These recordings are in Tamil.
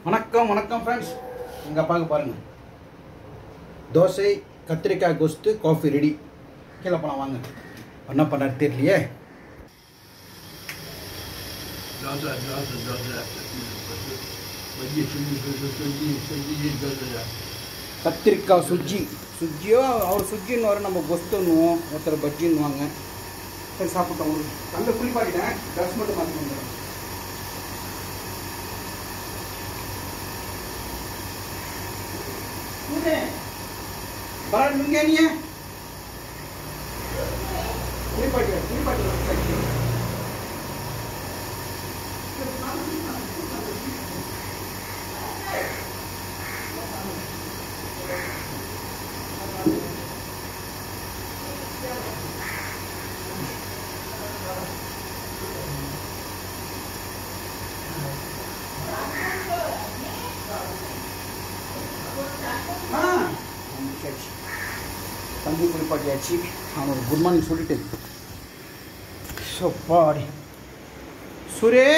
வணக்கம் வணக்கம் ஃப்ரெண்ட்ஸ் எங்கள் அப்பாவுக்கு பாருங்கள் தோசை கத்திரிக்காய் கொஸ்து காஃபி ரெடி கீழே போலாம் வாங்க என்ன பண்ணுறாரு தெரியலையே Dosa, dosa, dosa. Bagi sunyi, sunyi, sunyi, sunyi, dosa. கத்திரிக்காய் சுஜ்ஜி சுஜ்ஜியோ அவர் சுஜ்ஜின்னு வர நம்ம கொஸ்துன்னுவோம் ஒருத்தர் பஜ்ஜின்னுவாங்க சரி சாப்பிட்டோம் ஒரு நல்ல குளிப்பாட்டிட்டேன் ட்ரெஸ் மட்டும் மாற்றி வந்துடுறேன் பரவாயில்ல நீங்க நீ குளிப்பாட்டி குளிப்பாட்டி ஆ முடிச்சாச்சு தம்பி குளிப்பாட்டியாச்சு அவனுக்கு குட் மார்னிங் சொல்லிட்டு ஸோ பாடி சுரே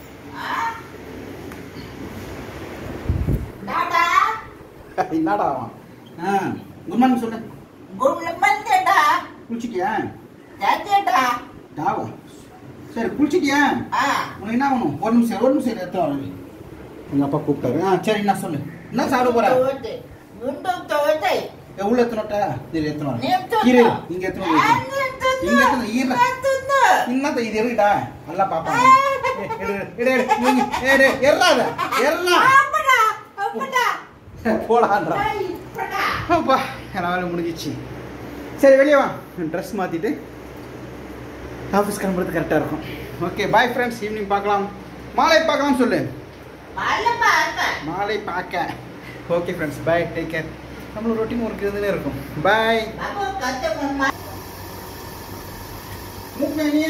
டாடா என்னடா அவன் ஆ குட் மார்னிங் சொல்லு குள்ள மந்தடா குளிச்சிட்டியா ஜாஜடா டாவா சரி குளிச்சிட்டியா ஆ உனக்கு என்ன வேணும் ஒரு நிமிஷம் ஒரு நிமிஷம் எடுத்து வரேன் எங்கள் அப்பா கூப்பிட்டாரு ஆ சரி என்ன சொல்லு என்ன சாப்பிட போற தோட்டு குண்டு தோட்டு ஏ, உள்ள எத்தனோட்டா இது எத்தனை நீ வரேன் எத்தனை? கீரை இங்க எத்தனை ஆ, வரேன் நீ எத்தனை? இங்க எத்தனை ஈர நான் தின்னு. இன்னத்த இது இருக்குடா நல்லா பாப்பாங்க ஏய், எடு, எடு, எடு, நீங்க, எடு, எர்றாத, எர்றா. அப்படா அப்படா போடான்றா. டேய், அப்படா அப்பா, என் வேலை முடிஞ்சிச்சு சரி வெளியே வா ட்ரெஸ் மாற்றிட்டு ஆஃபீஸ் கிளம்புறது கரெக்டாக இருக்கும் ஓகே பாய் ஃப்ரெண்ட்ஸ் ஈவினிங் பார்க்கலாம் மாலை பார்க்கலாம் சொல்லு மாலை பாக்க மாலை பார்க்க okay friends bye take care நம்மளோட ரொட்டீன் ஒர்க் இருந்துனே இருக்கும் பாய் பாபு கத்து மம்மா மூக்கு நீ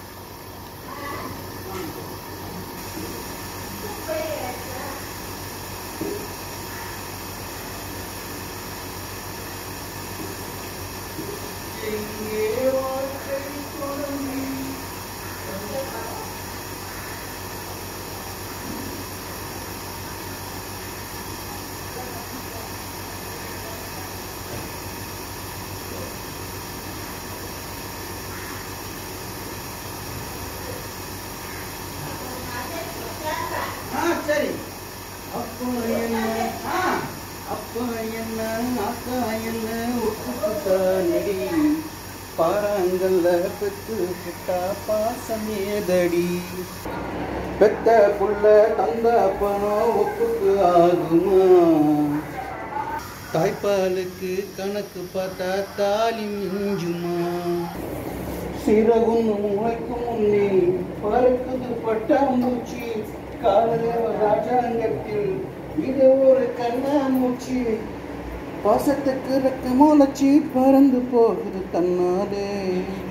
ஆ சரி அப்போ என்ன ஆ அப்பா என்ன அக்கா என்ன ஒப்புக்குத்தா நெடி பாறாங்கல்ல பெத்து புட்டா பாசமேதடி பெத்த புள்ள தந்த அப்பனோ ஒப்புக்கு ஆகுமா தாய்ப்பாலுக்கு கணக்கு பார்த்தா தாலி மிஞ்சுமா சிறகும் முளைக்கும் முன்னே பறக்குது பட்டாம்பூச்சி காலதேவ ராஜாங்கத்தில் இது ஒரு கண்ணாமூச்சி பாசத்துக்கு ரெக்க முளைச்சி பறந்து போகுது தன்னாலே